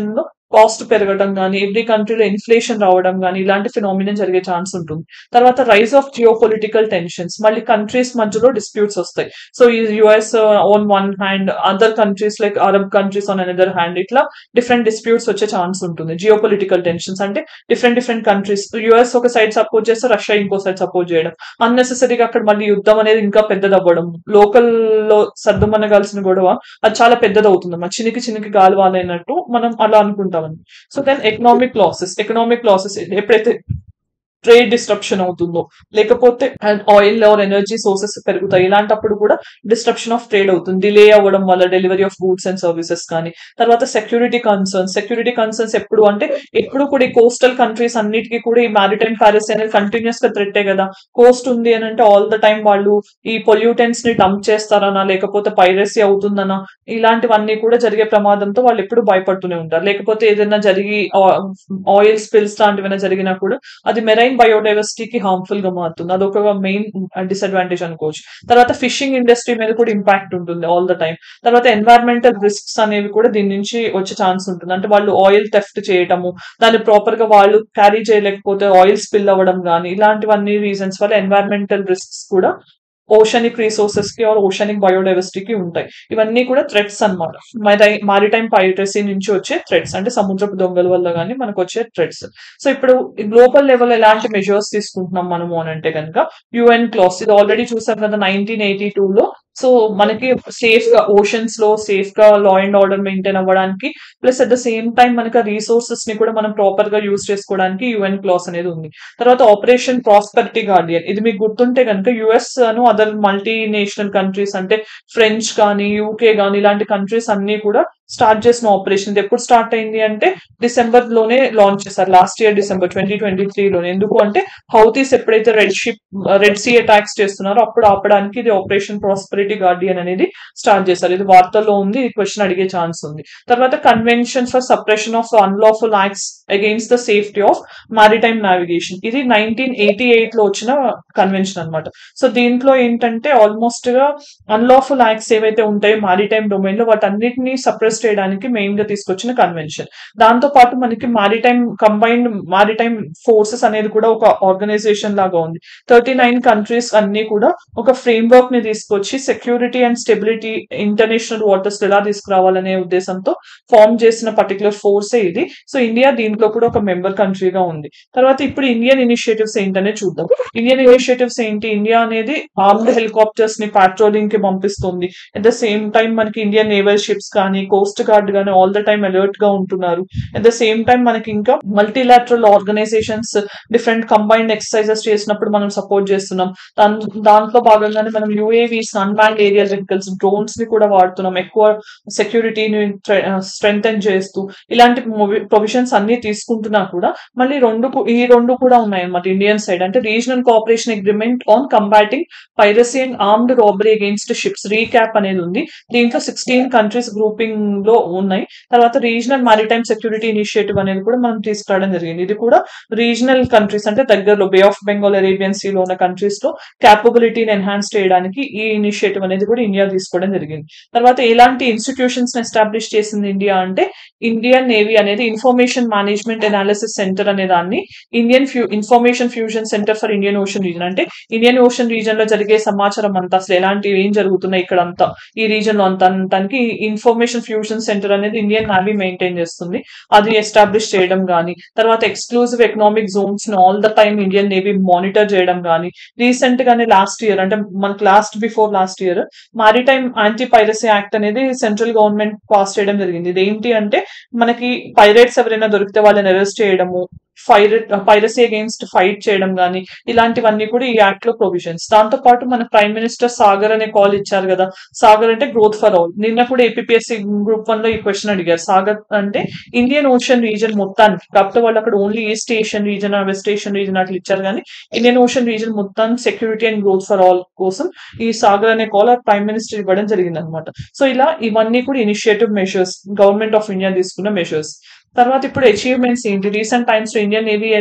కాస్ట్ పెరగడం గానీ, ఎవ్రీ కంట్రీలో ఇన్‌ఫ్లేషన్ రావడం గానీ, ఇలాంటి ఫినామినన్ జరిగే ఛాన్స్ ఉంటుంది. తర్వాత rise of geo political tensions మళ్ళీ కంట్రీస్ మధ్యలో డిస్ప్యూట్స్ వస్తాయి. సో ఈ US on one hand, other countries like Arab countries on another hand ఇట్లా డిఫరెంట్ డిస్ప్యూట్స్ వచ్చే ఛాన్స్ ఉంటుంది. జియో పొలిటికల్ టెన్షన్స్ అంటే డిఫరెంట్ డిఫరెంట్ కంట్రీస్ యూఎస్ ఒక సైడ్ సపోర్ట్ చేస్తే రష్యా ఇంకో సైడ్ సపోర్ట్ చేయడం. అన్నెసెసరీగా అక్కడ మళ్ళీ యుద్ధం అనేది ఇంకా పెద్దదవ్వడం. లోకల్‌లో సద్దుమణగాల్సిన గొడవ అది చాలా పెద్దదవుతుందన్నమాట. చినికి చినికి గాలి వానైనట్టు మనం అలా అనుకుంటామండి. So then economic losses. Economic losses ఎప్పుడైతే ట్రేడ్ డిస్ట్రప్షన్ అవుతుందో, లేకపోతే and oil or energy sources పెరుగుతాయి. ఇలాంటప్పుడు కూడా డిస్ట్రప్షన్ ఆఫ్ ట్రేడ్ అవుతుంది. డిలే అవ్వడం వల్ల delivery of goods and services కానీ, తర్వాత సెక్యూరిటీ కన్సర్న్స్. సెక్యూరిటీ కన్సర్న్స్ ఎప్పుడు అంటే ఎప్పుడు కూడా ఈ కోస్టల్ కంట్రీస్ అన్నిటికి కూడా ఈ మారిటైమ్ పైరసీ అనేది కంటిన్యూయస్‌గా థ్రెట్టే కదా! కోస్ట్ ఉంది అనంటే ఆల్ ద టైమ్ వాళ్ళు ఈ పొల్యూటెంట్స్‌ని డంప్ చేస్తారనా, లేకపోతే పైరసీ అవుతుందనా, ఇలాంటివన్నీ కూడా జరిగే ప్రమాదంతో వాళ్ళు ఎప్పుడు భయపడుతూనే ఉంటారు. లేకపోతే ఏదైనా జరిగి ఆ ఆయిల్ స్పిల్స్ లాంటివేమైనా జరిగినా కూడా అది మెరైన్ బయోడైవర్సిటీకి హార్మ్‌ఫుల్‌గా మారుతుంది. అదొక మెయిన్ డిసడ్వాంటేజ్ అనుకోవచ్చు. తర్వాత ఫిషింగ్ ఇండస్ట్రీ మీద కూడా ఇంపాక్ట్ ఉంటుంది ఆల్ ద టైమ్. తర్వాత ఎన్వైర్న్మెంటల్ రిస్క్స్ అనేవి కూడా దీని నుంచి వచ్చే ఛాన్స్ ఉంటుంది. అంటే వాళ్ళు ఆయిల్ థెఫ్ట్ చేయటము, దాన్ని ప్రాపర్‌గా వాళ్ళు క్యారీ చేయలేకపోతే ఆయిల్ స్పిల్ అవ్వడం గానీ, ఇలాంటివన్నీ రీజన్స్ వల్ల ఎన్వైర్న్మెంటల్ రిస్క్స్ కూడా ఓషనిక్ రిసోర్సెస్‌కి ఆర్ ఓషనిక్ బయోడైవర్సిటీకి ఉంటాయి. ఇవన్నీ కూడా థ్రెట్స్ అన్నమాట. మరై మారిటైమ్ పైరసీ నుంచి వచ్చే థ్రెట్స్. అంటే సముద్రపు దొంగల వల్ల గానీ మనకొచ్చే థ్రెట్స్. సో ఇప్పుడు గ్లోబల్ లెవెల్ ఎలాంటి మెజర్స్ తీసుకుంటున్నాం మనము అనంటే గనక యూఎన్ క్లాస్ ఇది ఆల్రెడీ చూసాం కదా 1982లో సో మనకి సేఫ్‌గా ఓషన్స్‌లో సేఫ్‌గా లా అండ్ ఆర్డర్ మెయింటైన్ అవ్వడానికి plus at the same time మనకి ఆ రిసోర్సెస్‌ని కూడా మనం ప్రాపర్‌గా యూజ్ చేసుకోవడానికి యూఎన్ క్లాస్ అనేది ఉంది. తర్వాత ఆపరేషన్ ప్రాస్పెరిటీ గార్డియన్ ఇది మీకు గుర్తుంటే గనక యూఎస్ అను అదర్ మల్టీ నేషనల్ కంట్రీస్ అంటే ఫ్రెంచ్ కానీ, యూకే గానీ ఇలాంటి కంట్రీస్ అన్నీ కూడా స్టార్ట్ చేసిన ఆపరేషన్. ఇది ఎప్పుడు స్టార్ట్ అయింది అంటే డిసెంబర్‌లోనే లాంచ్ చేశారు. లాస్ట్ ఇయర్ డిసెంబర్ 2023లోనే. ఎందుకు అంటే హౌతీస్ ఎప్పుడైతే red ship red sea attacks చేస్తున్నారో అప్పుడు ఆపడానికి ఇది ఆపరేషన్ ప్రాస్పెరిటీ గార్డియన్ అనేది స్టార్ట్ చేశారు. ఇది వార్తల్లో ఉంది. ఈ క్వెషన్ అడిగే ఛాన్స్ ఉంది. తర్వాత convention for suppression of unlawful acts against the safety of maritime navigation. ఇది 1988లో వచ్చిన కన్వెన్షన్ అన్నమాట. సో దీంట్లో ఏంటంటే ఆల్‌మోస్ట్‌గా అన్‌లాఫుల్ యాక్ట్స్ ఏవైతే ఉంటాయో మారిటైమ్ డొమైన్‌లో వాటన్నిటిని సప్రెస్ చేయడానికి మెయిన్‌గా తీసుకొచ్చిన కన్వెన్షన్. దాంతో పాటు మనకి మారిటైమ్ కంబైన్డ్ మారిటైమ్ ఫోర్సెస్ అనేది కూడా ఒక ఆర్గనైజేషన్ లాగా ఉంది. 39 కంట్రీస్ అన్నీ కూడా ఒక ఫ్రేమ్‌వర్క్‌ని తీసుకొచ్చి సెక్యూరిటీ అండ్ స్టెబిలిటీ ఇంటర్నేషనల్ వాటర్స్‌లో ఎలా తీసుకురావాలనే ఉద్దేశంతో ఫార్మ్ చేసిన పర్టిక్యులర్ ఫోర్సే ఇది. సో ఇండియా దీంట్లో కూడా ఒక మెంబర్ కంట్రీగా ఉంది. తర్వాత ఇప్పుడు ఇండియన్ ఇనిషియేటివ్స్ ఏంటనేది చూద్దాం. ఇండియన్ ఇనిషియేటివ్స్ ఏంటి? ఇండియా అనేది ఆర్మ్డ్ హెలికాప్టర్స్‌ని పాట్రోలింగ్‌కి పంపిస్తుంది. అట్ ద సేమ్ టైమ్ మనకి ఇండియన్ నేవల్ షిప్స్ కానీ, కోస్ట్ గార్డ్ గానీ ఆల్ ద టైమ్ అలర్ట్‌గా ఉంటున్నారు. అట్ ద సేమ్ టైమ్ మనకి ఇంకా multilateral organisations different combined exercises చేసినప్పుడు మనం సపోర్ట్ చేస్తున్నాం. దాన్ దాంట్లో భాగంగానే మనం యూఏవీస్ అన్‌మాన్డ్ ఏరియల్ వెహికల్స్ డ్రోన్స్‌ని కూడా వాడుతున్నాం. ఎక్కువ సెక్యూరిటీని ట్రె స్ట్రెంథెన్ చేస్తూ ఇలాంటి మొవి ప్రొవిజన్స్ అన్నీ తీసుకుంటున్నా కూడా మళ్ళీ 2 కు ఈ 2 కూడా ఉన్నాయన్నమాట ఇండియన్ సైడ్. అంటే regional cooperation agreement on combating piracy and armed robbery against ships ReCAAP అనేది ఉంది. దీంట్లో 16 కంట్రీస్ గ్రూపింగ్‌లో ఉన్నాయి. తర్వాత రీజనల్ మారిటైమ్ సెక్యూరిటీ ఇనిషియేటివ్ అనేది కూడా మనం తీసుకురావడం జరిగింది. ఇది కూడా రీజనల్ కంట్రీస్ అంటే దగ్గరలో బే ఆఫ్ బెంగాల్, అరేబియన్ సీలో ఉన్న కంట్రీస్‌లో కేపబిలిటీని ఎన్హాన్స్ చేయడానికి ఈ ఇనిషియేటివ్ అనేది కూడా ఇండియా తీసుకోవడం జరిగింది. తర్వాత ఎలాంటి ఇన్‌స్టిట్యూషన్స్‌ని ఎస్టాబ్లిష్ చేసింది ఇండియా అంటే ఇండియన్ నేవీ అనేది ఇన్ఫర్మేషన్ మేనేజ్మెంట్ అనాలిసిస్ సెంటర్ అనే దాన్ని ఇండియన్ ఫ్యూ information fusion centre for Indian ocean region అంటే ఇండియన్ ఓషన్ రీజియన్‌లో జరిగే సమాచారం అంతా అసలు ఎలాంటివి ఏం జరుగుతున్నాయి ఇక్కడంతా ఈ రీజియన్‌లో అంతా అనటానికి ఇన్ఫర్మేషన్ ఫ్యూజన్ సెంటర్ అనేది ఇండియన్ నేవీ మెయింటైన్ చేస్తుంది. అది ఎస్టాబ్లిష్ చేయడం గానీ, తర్వాత ఎక్స్‌క్లూజివ్ ఎకనామిక్ జోన్స్‌ని all the time Indian navy monitor చేయడం గానీ, రీసెంట్‌గానే లాస్ట్ ఇయర్ అంటే మనకు last before last year maritime anti piracy act అనేది సెంట్రల్ గవర్నమెంట్ పాస్ చేయడం జరిగింది. ఇదేంటి అంటే మనకి పైరేట్స్ ఎవరైనా దొరికితే వాళ్ళని అరెస్ట్ చేయడము, ఫైరట్ పైరసీ అగెయిన్స్ట్ ఫైట్ చేయడం గానీ, ఇలాంటివన్నీ కూడా ఈ యాక్ట్‌లో ప్రొవిజన్స్. దాంతో పాటు మన ప్రైమ్ మినిస్టర్ సాగర్ అనే కాల్ ఇచ్చారు గదా! సాగర్ అంటే గ్రోత్ ఫర్ ఆల్. నిన్న కూడా ఏపీపీఎస్సీ గ్రూప్ వన్‌లో ఈ క్వెషన్ అడిగారు. సాగర్ అంటే ఇండియన్ ఓషన్ రీజియన్ మొత్తానికి. కాకపోతే వాళ్ళు అక్కడ only east Asian region, west Asian region అట్లా ఇచ్చారు గానీ, ఇండియన్ ఓషన్ రీజియన్ మొత్తానికి security and growth for all కోసం ఈ సాగర్ అనే కాల్ ప్రైమ్ మినిస్టర్ ఇవ్వడం జరిగిందన్నమాట. సో ఇలా ఇవన్నీ కూడా initiative measures government of India తీసుకున్న మెజర్స్. తర్వాత ఇప్పుడు అచీవ్‌మెంట్స్ ఏంటి? రీసెంట్ టైమ్స్‌లో ఇండియన్ నేవీ ఎలా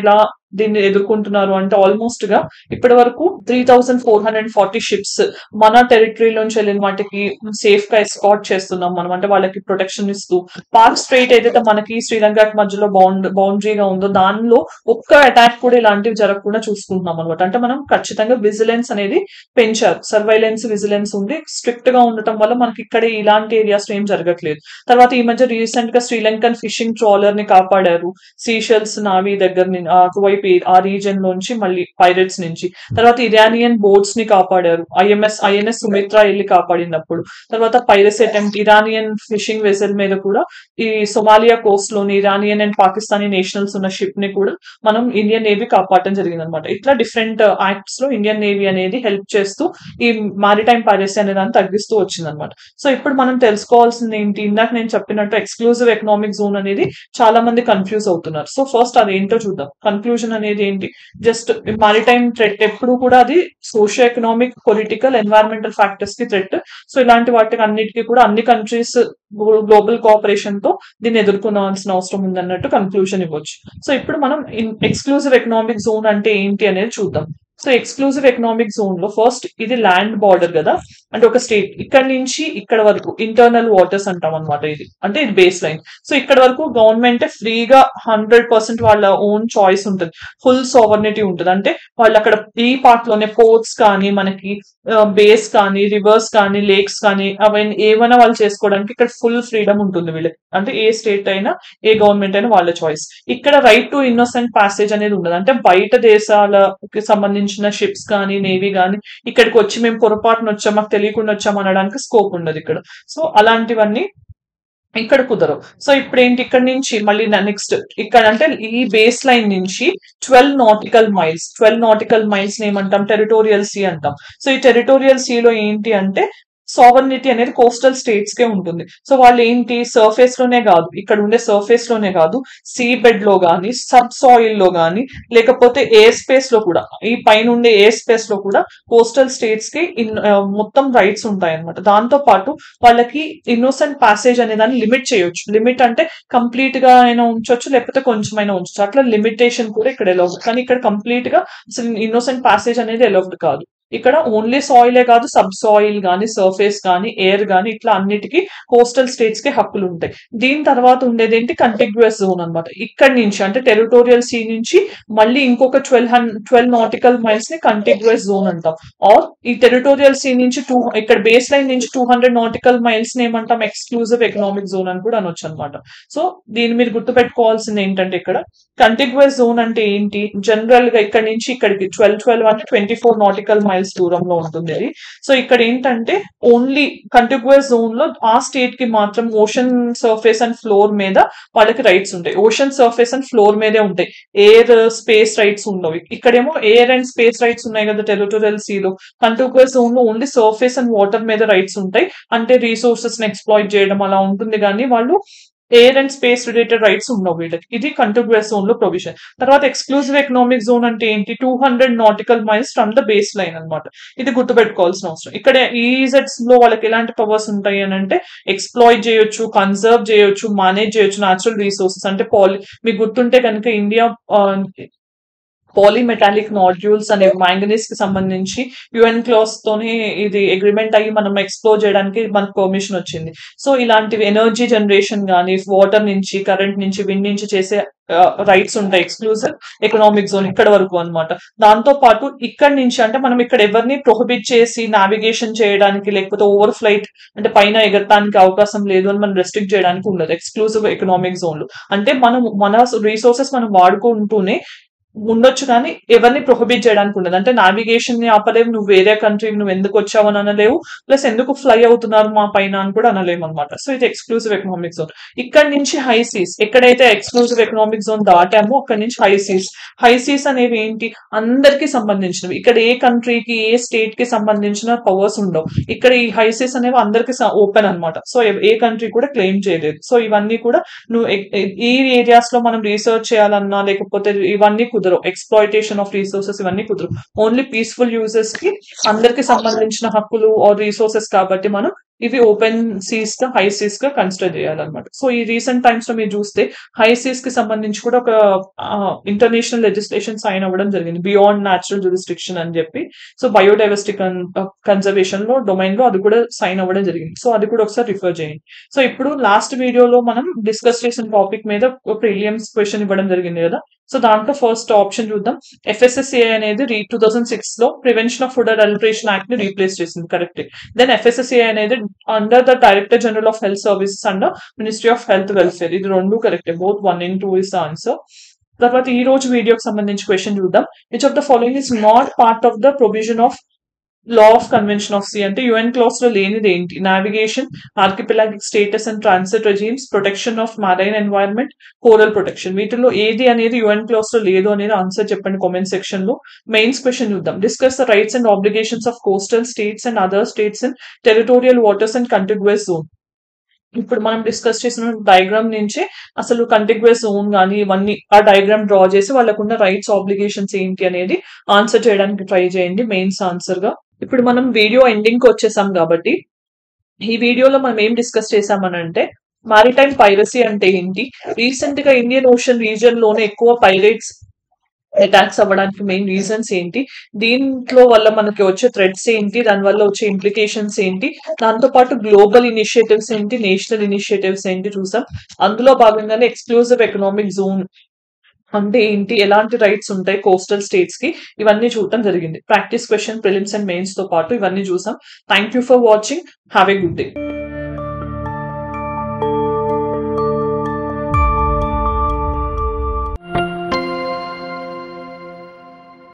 దీన్ని ఎదుర్కొంటున్నారు అంటే ఆల్మోస్ట్ గా ఇప్పటి వరకు three thousand four hundred forty ships మన టెరిటరీలోంచి వెళ్ళిన వాటికి సేఫ్ గా ఎస్కాట్ చేస్తున్నాం మనం అంటే వాళ్ళకి ప్రొటెక్షన్ ఇస్తూ పాక్ స్ట్రైట్ ఏదైతే మనకి శ్రీలంకకి మధ్యలో బౌండ్ బౌండరీగా ఉందో దానిలో ఒక్క అటాక్ కూడా ఇలాంటివి జరగకుండా చూసుకుంటున్నాం అనమాట అంటే మనం ఖచ్చితంగా విజిలెన్స్ అనేది పెంచారు సర్వైలెన్స్ విజిలెన్స్ ఉంది స్ట్రిక్ట్ గా ఉండటం వల్ల మనకి ఇక్కడ ఇలాంటి ఏరియాస్ ఏం జరగట్లేదు తర్వాత ఈ మధ్య రీసెంట్ గా శ్రీలంకన్ ఫిషింగ్ ట్రాలర్ ని కాపాడారు సీషెల్స్ నావీ దగ్గర నుంచి అటువైపు ఈ- ఆ రీజన్ నుంచి మళ్ళీ పైరట్స్ నుంచి తర్వాత ఇరానియన్ బోట్స్ ని కాపాడారు ఐఎంఎస్ ఐఎన్ఎస్ సుమిత్ర వెళ్ళి కాపాడినప్పుడు తర్వాత piracy attempt Iranian fishing vessel మీద కూడా ఈ సొమాలియా కోస్ట్ లోని ఇరానియన్ అండ్ పాకిస్తానీ నేషనల్స్ ఉన్న షిప్ ని కూడా మనం ఇండియన్ నేవీ కాపాడటం జరిగింది అనమాట ఇట్లా డిఫరెంట్ యాక్ట్స్ లో ఇండియన్ నేవీ అనేది హెల్ప్ చేస్తూ ఈ మారిటైమ్ పైరసీ అనే దాన్ని తగ్గిస్తూ వచ్చింది అనమాట సో ఇప్పుడు మనం తెలుసుకోవాల్సింది ఏంటి ఇందాక నేను చెప్పినట్టు ఎక్స్క్లూజివ్ ఎకనామిక్ జోన్ అనేది చాలా మంది కన్ఫ్యూజ్ అవుతున్నారు సో ఫస్ట్ అది ఏంటో చూద్దాం కన్క్లూజన్ అనేది ఏంటి జస్ట్ మారిటైమ్ థ్రెట్ ఎప్పుడు కూడా అది socio economic political environmental factors కి థ్రెట్ సో ఇలాంటి వాటికి అన్నిటికీ కూడా అన్ని కంట్రీస్ గ్లోబల్ కోఆపరేషన్ తో దీన్ని ఎదుర్కొనాల్సిన అవసరం ఉందన్నట్టు కన్క్లూజన్ ఇవ్వచ్చు సో ఇప్పుడు మనం ఎక్స్క్లూజివ్ ఎకనామిక్ జోన్ అంటే ఏంటి అనేది చూద్దాం సో ఎక్స్క్లూజివ్ ఎకనామిక్ జోన్ లో ఫస్ట్ ఇది ల్యాండ్ బార్డర్ కదా అంటే ఒక స్టేట్ ఇక్కడ నుంచి ఇక్కడ వరకు ఇంటర్నల్ వాటర్స్ అంటాం అనమాట ఇది అంటే ఇది బేస్ లైన్ సో ఇక్కడ వరకు గవర్నమెంట్ ఫ్రీగా హండ్రెడ్ పర్సెంట్ వాళ్ళ ఓన్ చాయిస్ ఉంటుంది ఫుల్ సోవర్నిటీ ఉంటుంది అంటే వాళ్ళు అక్కడ ఈ పార్ట్ లోనే పోర్ట్స్ కానీ మనకి బేస్ కానీ రివర్స్ కానీ లేక్స్ కానీ అవన్నీ ఏమైనా వాళ్ళు చేసుకోవడానికి ఇక్కడ ఫుల్ ఫ్రీడమ్ ఉంటుంది వీళ్ళకి అంటే ఏ స్టేట్ అయినా ఏ గవర్నమెంట్ అయినా వాళ్ళ చాయిస్ ఇక్కడ రైట్ టు ఇన్నోసెంట్ ప్యాసేజ్ అనేది ఉండదు అంటే బయట దేశాలకి సంబంధించిన షిప్స్ కానీ నేవీ కానీ ఇక్కడికి వచ్చి మేము పొరపాటున వచ్చాం మాకు తెలియకుండా వచ్చాం అనడానికి స్కోప్ ఉండదు ఇక్కడ సో అలాంటివన్నీ ఇక్కడ కుదరవు సో ఇప్పుడు ఏంటి ఇక్కడ నుంచి మళ్ళీ నెక్స్ట్ ఇక్కడ అంటే ఈ బేస్ లైన్ నుంచి twelve nautical miles twelve nautical miles ఏమంటాం టెరిటోరియల్ సీ అంటాం సో ఈ టెరిటోరియల్ సీలో ఏంటి అంటే సావర్నిటీ అనేది కోస్టల్ స్టేట్స్ కే ఉంటుంది సో వాళ్ళు ఏంటి సర్ఫేస్ లోనే కాదు ఇక్కడ ఉండే సర్ఫేస్ లోనే కాదు సీ బెడ్ లో గానీ సబ్ సాయిల్ లో గానీ లేకపోతే ఎయిర్ స్పేస్ లో కూడా ఈ పైన ఉండే ఎయిర్ స్పేస్ లో కూడా కోస్టల్ స్టేట్స్ కి ఇన్- ఆ, మొత్తం రైట్స్ ఉంటాయి అనమాట దాంతో పాటు వాళ్ళకి ఇన్నోసెంట్ ప్యాసేజ్ అనే దాన్ని లిమిట్ చేయొచ్చు లిమిట్ అంటే కంప్లీట్ గా అయినా ఉంచొచ్చు లేకపోతే కొంచెమైనా ఉంచొచ్చు అట్లా లిమిటేషన్ కూడా ఇక్కడ ఎలౌడ్ కానీ ఇక్కడ కంప్లీట్ గా అసలు ఇన్నోసెంట్ ప్యాసేజ్ అనేది ఎలౌడ్ కాదు ఇక్కడ ఓన్లీ సాయిలే కాదు సబ్ సాయిల్ గానీ సర్ఫేస్ గానీ ఎయిర్ గానీ ఇట్లా అన్నిటికీ కోస్టల్ స్టేట్స్ కి హక్కులు ఉంటాయి దీని తర్వాత ఉండేది ఏంటి కంటిగ్యువస్ జోన్ అన్నమాట ఇక్కడ నుంచి అంటే టెరిటోరియల్ సీ నుంచి మళ్ళీ ఇంకొక twelve hundred twelve nautical miles ని కంటిగ్యువస్ జోన్ అంటాం ఆర్ ఈ టెరిటోరియల్ సీ నుంచి టూ ఇక్కడ బేస్ లైన్ నుంచి టూ హండ్రెడ్ నాటికల్ మైల్స్ ని ఏమంటాం ఎక్స్క్లూజివ్ ఎకనామిక్ జోన్ అని కూడా అనొచ్చు అనమాట సో దీన్ని మీరు గుర్తుపెట్టుకోవాల్సింది ఏంటంటే ఇక్కడ కంటిగ్యువస్ జోన్ అంటే ఏంటి జనరల్ గా ఇక్కడ నుంచి ఇక్కడికి ట్వెల్వ్ ట్వెల్వ్ అంటే ట్వంటీ ఫోర్ నాటికల్ మైల్స్ దూరంలో ఉంటుంది అది సో ఇక్కడ ఏంటంటే ఓన్లీ కంటిగ్యువస్ జోన్ లో ఆ స్టేట్ కి మాత్రం ఓషన్ సర్ఫేస్ అండ్ ఫ్లోర్ మీద వాళ్ళకి రైట్స్ ఉంటాయి ఓషన్ సర్ఫేస్ అండ్ ఫ్లోర్ మీదే ఉంటాయి ఎయిర్ స్పేస్ రైట్స్ ఉండవు ఇక్కడేమో ఎయిర్ అండ్ స్పేస్ రైట్స్ ఉన్నాయి కదా టెరిటోరియల్ సీలో కంటిగ్యువస్ జోన్ లో ఓన్లీ సర్ఫేస్ అండ్ వాటర్ మీద రైట్స్ ఉంటాయి అంటే రీసోర్సెస్ ని ఎక్స్ప్లాయిట్ చేయడం అలా ఉంటుంది కానీ వాళ్ళు air and space related rights ఉండవు వీళ్ళకి ఇది కంటిగ్యువస్ జోన్ లో ప్రొవిజన్ తర్వాత ఎక్స్క్లూజివ్ ఎకనామిక్ జోన్ అంటే ఏంటి two hundred nautical miles from the base line అన్నమాట ఇది గుర్తుపెట్టుకోవాల్సిన అవసరం ఇక్కడ ఈజెట్స్ లో వాళ్ళకి ఎలాంటి పవర్స్ ఉంటాయి అని అంటే ఎక్స్ప్లాయిట్ చేయొచ్చు కన్సర్వ్ చేయొచ్చు మేనేజ్ చేయొచ్చు న్యాచురల్ రీసోర్సెస్ అంటే పాలి మీకు గుర్తుంటే కనుక ఇండియా పాలిమెటాలిక్ నాడ్యూల్స్ అనే మ్యాంగనీస్ కి సంబంధించి యుఎన్ క్లాస్ తోని ఇది అగ్రిమెంట్ అయ్యి మనం ఎక్స్ప్లోర్ చేయడానికి మనకు పర్మిషన్ వచ్చింది సో ఇలాంటివి ఎనర్జీ జనరేషన్ కానీ వాటర్ నుంచి కరెంట్ నుంచి విండ్ నుంచి చేసే రైట్స్ ఉంటాయి ఎక్స్క్లూజివ్ ఎకనామిక్ జోన్ ఇక్కడ వరకు అన్నమాట దాంతో పాటు ఇక్కడ నుంచి అంటే మనం ఇక్కడ ఎవరిని ప్రొహిబిట్ చేసి నావిగేషన్ చేయడానికి లేకపోతే ఓవర్ ఫ్లైట్ అంటే పైన ఎగరటానికి అవకాశం లేదు అని మనం రెస్ట్రిక్ట్ చేయడానికి ఉండదు ఎక్స్క్లూజివ్ ఎకనామిక్ జోన్ లో అంటే మనం మన రీసోర్సెస్ మనం వాడుకుంటూనే ఉండొచ్చు కానీ ఎవరిని ప్రొహిబిట్ చేయడానికి ఉండదు అంటే నావిగేషన్ ని ఆపలేవు నువ్వు వేరే కంట్రీ నువ్వు ఎందుకు వచ్చావు అని అనలేవు ప్లస్ ఎందుకు ఫ్లై అవుతున్నారు మా పైన అని కూడా అనలేము అనమాట సో ఇది ఎక్స్క్లూజివ్ ఎకనామిక్ జోన్ ఇక్కడ నుంచి హై సీస్ ఎక్కడైతే ఎక్స్క్లూజివ్ ఎకనామిక్ జోన్ దాటామో అక్కడ నుంచి హై సీస్ హై సీస్ అనేవి ఏంటి అందరికి సంబంధించినవి ఇక్కడ ఏ కంట్రీకి ఏ స్టేట్ కి సంబంధించిన పవర్స్ ఉండవు ఇక్కడ ఈ హై సీస్ అనేవి అందరికి ఓపెన్ అన్నమాట సో ఏ- ఏ కంట్రీ కూడా క్లెయిమ్ చేయలేదు సో ఇవన్నీ కూడా నువ్వు ఎ- ఎ- ఈ ఏరియాస్ లో మనం రీసెర్చ్ చేయాలన్నా లేకపోతే ఇవన్నీ కుదరవు ఎక్స్ప్లాయిటేషన్ ఆఫ్ రిసోర్సెస్ ఇవన్నీ కుదరవు ఓన్లీ పీస్ఫుల్ యూజర్స్ కి అందరికి సంబంధించిన హక్కులు ఆర్ రిసోర్సెస్ కాబట్టి మనం ఇవి ఓపెన్ సీస్ గా హై సీస్ గా కన్సిడర్ చేయాలన్నమాట సో ఈ రీసెంట్ టైమ్స్ లో మీరు చూస్తే హై సీస్ కి సంబంధించి కూడా ఒక ఇంటర్నేషనల్ లెజిస్లేషన్ సైన్ అవ్వడం జరిగింది బియాండ్ న్యాచురల్ జ్యూరిస్డిక్షన్ అని చెప్పి సో బయోడైవర్సిటీ కన్జర్వేషన్ లో డొమైన్ లో అది కూడా సైన్ అవ్వడం జరిగింది సో అది కూడా ఒకసారి రిఫర్ చేయండి సో ఇప్పుడు లాస్ట్ వీడియోలో మనం డిస్కస్ చేసిన టాపిక్ మీద ప్రీలియమ్స్ క్వశ్చన్ ఇవ్వడం జరిగింది కదా సో దాంట్లో ఫస్ట్ ఆప్షన్ చూద్దాం ఎఫ్ఎస్ఎస్ఏ అనేది రీ టూ థౌసండ్ సిక్స్ లో prevention of food adulteration act ని రీప్లేస్ చేసింది కరెక్ట్ దెన్ ఎఫ్ఎస్ఎస్ఏ అనేది under the director general of health services under ministry of health welfare ఇది రెండు correct both one in two is the answer తర్వాత ఈ రోజు వీడియోకి సంబంధించి క్వశ్చన్ చూద్దాం which of the following is not part of the provision of law of convention of sea అంటే UN class లో లేనిది ఏంటి navigation archipelagic status and transit regimes protection of marine environment coral protection వీటిలో ఏది అనేది UN class లో లేదు అనేది ఆన్సర్ చెప్పండి కామెంట్ సెక్షన్ లో మెయిన్స్ క్వశ్చన్ చూద్దాం discuss the rights and obligations of coastal states and other states and territorial waters and contiguous zone ఇప్పుడు మనం డిస్కస్ చేసిన డయాగ్రామ్ నుంచి అసలు కంటిగ్యూస్ జోన్ కానీ ఇవన్నీ ఆ డయాగ్రామ్ డ్రా చేసి వాళ్ళకున్న రైట్స్ ఆబ్లిగేషన్స్ ఏంటి అనేది ఆన్సర్ చేయడానికి ట్రై చేయండి మెయిన్స్ ఆన్సర్ గా ఇప్పుడు మనం వీడియో ఎండింగ్ కి వచ్చేసాం కాబట్టి ఈ వీడియోలో మనం ఏం డిస్కస్ చేసామనంటే మారిటైమ్ పైరసీ అంటే ఏంటి రీసెంట్ గా ఇండియన్ ఓషన్ రీజియన్ లోనే ఎక్కువ పైరేట్స్ అటాక్స్ అవ్వడానికి మెయిన్ రీజన్స్ ఏంటి దీంట్లో వల్ల మనకి వచ్చే థ్రెడ్స్ ఏంటి దాని వల్ల వచ్చే ఇంప్లికేషన్స్ ఏంటి దాంతో పాటు గ్లోబల్ ఇనిషియేటివ్స్ ఏంటి నేషనల్ ఇనిషియేటివ్స్ ఏంటి చూసాం అందులో భాగంగానే ఎక్స్క్లూజివ్ ఎకనామిక్ జోన్ అంటే ఏంటి ఎలాంటి రైట్స్ ఉంటాయి కోస్టల్ స్టేట్స్ కి ఇవన్నీ చూడటం జరిగింది practice question prelims and mains తో పాటు ఇవన్నీ చూసాం thank you for watching have a good day